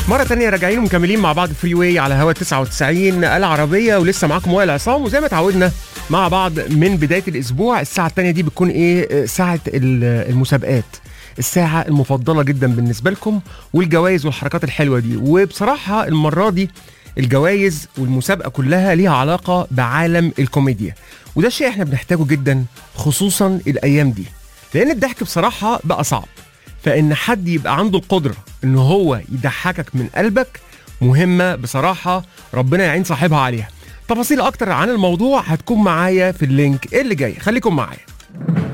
مرة تانية راجعين ومكملين مع بعض فري واي على هوا 99 العربية ولسه معاكم وائل عصام وزي ما اتعودنا مع بعض من بداية الأسبوع الساعة التانية دي بتكون إيه ساعة ال- المسابقات الساعة المفضلة جدا بالنسبة لكم والجوائز والحركات الحلوة دي وبصراحة المرة دي الجوائز والمسابقة كلها ليها علاقة بعالم الكوميديا وده شيء احنا بنحتاجه جدا خصوصا الأيام دي لأن الضحك بصراحة بقى صعب فان حد يبقى عنده القدره ان هو يضحكك من قلبك مهمه بصراحه ربنا يعين صاحبها عليها تفاصيل اكتر عن الموضوع هتكون معايا في اللينك اللي جاي خليكم معايا